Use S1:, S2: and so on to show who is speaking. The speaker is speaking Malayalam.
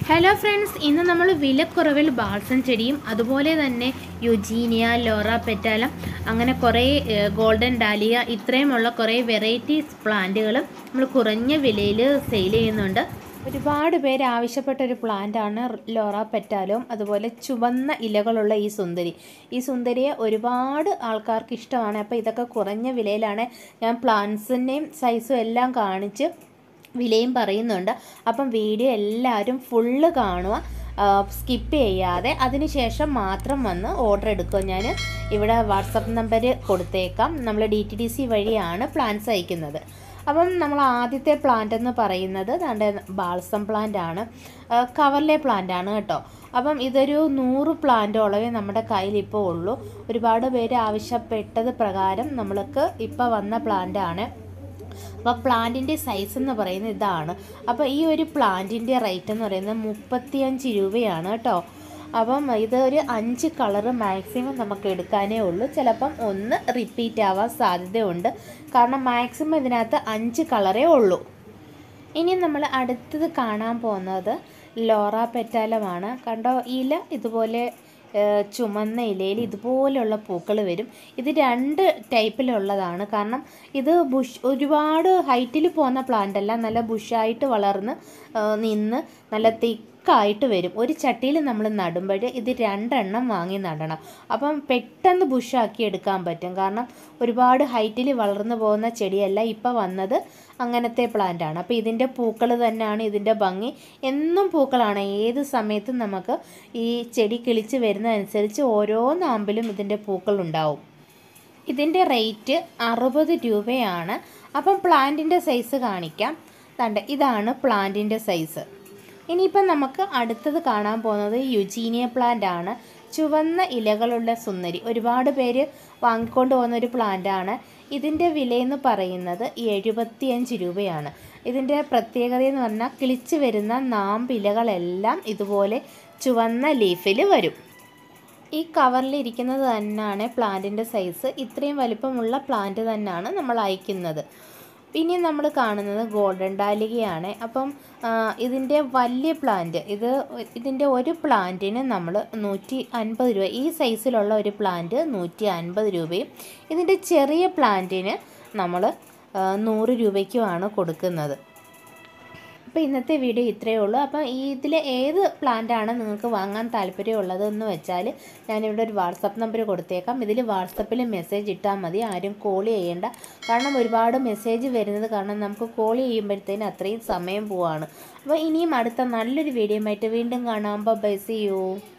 S1: ഹലോ ഫ്രണ്ട്സ് ഇന്ന് നമ്മൾ വിലക്കുറവിൽ ബാൾസം ചെടിയും അതുപോലെ തന്നെ യുജീനിയ ലോറ പെറ്റാലം അങ്ങനെ കുറേ ഏഹ്, ഗോൾഡൻ ഡാലിയ ഇത്രയുമുള്ള കുറേ വെറൈറ്റീസ് പ്ലാന്റുകളും നമ്മൾ കുറഞ്ഞ വിലയിൽ സെയിൽ ചെയ്യുന്നുണ്ട് ഒരുപാട് പേര് ആവശ്യപ്പെട്ട ഒരു പ്ലാന്റാണ് ലോറ പെറ്റാലും അതുപോലെ ചുവന്ന ഇലകളുള്ള ഈ സുന്ദരി ഈ സുന്ദരിയെ ഒരുപാട് ആൾക്കാർക്ക് ഇഷ്ടമാണ് അപ്പോൾ ഇതൊക്കെ കുറഞ്ഞ വിലയിലാണ് ഞാൻ പ്ലാന്റ്സിൻ്റെയും സൈസും എല്ലാം കാണിച്ച് വിലയും പറയുന്നുണ്ട് അപ്പം വീഡിയോ എല്ലാവരും ഫുള്ള് കാണുക സ്കിപ്പ് ചെയ്യാതെ അതിനുശേഷം മാത്രം വന്ന് ഓർഡർ എടുക്കുക ഞാൻ ഇവിടെ വാട്സപ്പ് നമ്പർ കൊടുത്തേക്കാം നമ്മൾ ഡി ടി ഡി സി വഴിയാണ് പ്ലാൻസ് അയക്കുന്നത് അപ്പം നമ്മൾ ആദ്യത്തെ പ്ലാന്റ് എന്ന് പറയുന്നത് നമ്മുടെ ബാൾസം പ്ലാന്റ് ആണ് കവറിലെ പ്ലാന്റ് ആണ് കേട്ടോ അപ്പം ഇതൊരു നൂറ് പ്ലാന്റോളവേ നമ്മുടെ കയ്യിൽ ഇപ്പോൾ ഉള്ളൂ ഒരുപാട് പേര് ആവശ്യപ്പെട്ടത് പ്രകാരം നമ്മൾക്ക് ഇപ്പോൾ വന്ന പ്ലാന്റ് ആണ് അപ്പോൾ പ്ലാന്റിൻ്റെ സൈസ് എന്ന് പറയുന്നത് ഇതാണ് അപ്പോൾ ഈ ഒരു പ്ലാന്റിൻ്റെ റേറ്റ് എന്ന് പറയുന്നത് മുപ്പത്തിയഞ്ച് രൂപയാണ് കേട്ടോ അപ്പം ഇത് ഒരു അഞ്ച് കളറ് മാക്സിമം നമുക്ക് എടുക്കാനേ ഉള്ളൂ ചിലപ്പം ഒന്ന് റിപ്പീറ്റ് ആവാൻ സാധ്യതയുണ്ട് കാരണം മാക്സിമം ഇതിനകത്ത് അഞ്ച് കളറേ ഉള്ളൂ ഇനി നമ്മൾ അടുത്തത് കാണാൻ പോകുന്നത് ലോറ പെറ്റാലമാണ് കണ്ടോ ഇല ഇതുപോലെ ഏഹ്, ചുമന്ന ഇലയിൽ ഇതുപോലെയുള്ള പൂക്കൾ വരും ഇത് രണ്ട് ടൈപ്പിലുള്ളതാണ് കാരണം ഇത് ബുഷ് ഒരുപാട് ഹൈറ്റിൽ പോകുന്ന പ്ലാന്റ് അല്ല നല്ല ബുഷായിട്ട് വളർന്ന് ഏഹ്, നിന്ന് നല്ല തിക്കായിട്ട് വരും ഒരു ചട്ടിയിൽ നമ്മൾ നടുമ്പോൾ ഇത് രണ്ടെണ്ണം വാങ്ങി നടണം അപ്പം പെട്ടെന്ന് ബുഷാക്കി എടുക്കാൻ പറ്റും കാരണം ഒരുപാട് ഹൈറ്റിൽ വളർന്നു പോകുന്ന ചെടിയല്ല ഇപ്പം വന്നത് അങ്ങനത്തെ പ്ലാന്റ് ആണ് അപ്പോൾ ഇതിൻ്റെ പൂക്കൾ തന്നെയാണ് ഇതിൻ്റെ ഭംഗി എന്നും പൂക്കളാണ് ഏത് സമയത്തും നമുക്ക് ഈ ചെടി കിളിച്ച് വരുന്നതനുസരിച്ച് ഓരോ നാമ്പിലും ഇതിൻ്റെ പൂക്കൾ ഉണ്ടാവും ഇതിൻ്റെ റേറ്റ് അറുപത് രൂപയാണ് അപ്പം പ്ലാന്റിൻ്റെ സൈസ് കാണിക്കാം തണ്ട് ഇതാണ് പ്ലാന്റിൻ്റെ സൈസ് ഇനിയിപ്പം നമുക്ക് അടുത്തത് കാണാൻ പോകുന്നത് യുജീനിയ പ്ലാന്റ് ആണ് ചുവന്ന ഇലകളുള്ള സുന്ദരി ഒരുപാട് പേര് വാങ്ങിക്കൊണ്ട് പോകുന്ന ഒരു പ്ലാന്റ് ആണ് ഇതിൻ്റെ വിലയെന്ന് പറയുന്നത് എഴുപത്തിയഞ്ച് രൂപയാണ് ഇതിൻ്റെ പ്രത്യേകത എന്ന് പറഞ്ഞാൽ കിളിച്ച് വരുന്ന നാമ്പിലകളെല്ലാം ഇതുപോലെ ചുവന്ന ലീഫിൽ വരും ഈ കവറിൽ ഇരിക്കുന്നത് തന്നെയാണ് പ്ലാന്റിൻ്റെ സൈസ് ഇത്രയും വലിപ്പമുള്ള പ്ലാന്റ് തന്നെയാണ് നമ്മൾ അയക്കുന്നത് പിന്നെ നമ്മൾ കാണുന്നത് ഗോൾഡൻ ഡാലികയാണ് അപ്പം ആ, ഇതിൻ്റെ വലിയ പ്ലാന്റ് ഇത് ഇതിൻ്റെ ഒരു പ്ലാന്റിന് നമ്മൾ നൂറ്റി അൻപത് രൂപ ഈ സൈസിലുള്ള ഒരു പ്ലാന്റ് നൂറ്റി അൻപത് രൂപയും ഇതിൻ്റെ ചെറിയ പ്ലാന്റിന് നമ്മൾ നൂറ് രൂപയ്ക്കുമാണ് കൊടുക്കുന്നത് അപ്പോൾ ഇന്നത്തെ വീഡിയോ ഇത്രയേ ഉള്ളൂ അപ്പോൾ ഈ ഇതിൽ ഏത് പ്ലാന്റാണ് നിങ്ങൾക്ക് വാങ്ങാൻ താല്പര്യമുള്ളത് എന്ന് വെച്ചാൽ ഞാനിവിടെ ഒരു വാട്സപ്പ് നമ്പർ കൊടുത്തേക്കാം ഇതിൽ വാട്സപ്പിൽ മെസ്സേജ് ഇട്ടാൽ മതി ആരും കോൾ ചെയ്യേണ്ട കാരണം ഒരുപാട് മെസ്സേജ് വരുന്നത് കാരണം നമുക്ക് കോൾ ചെയ്യുമ്പോഴത്തേന് അത്രയും സമയം പോവാണ് അപ്പോൾ ഇനിയും അടുത്ത നല്ലൊരു വീഡിയോ ആയിട്ട് വീണ്ടും കാണാം ബൈ സി യു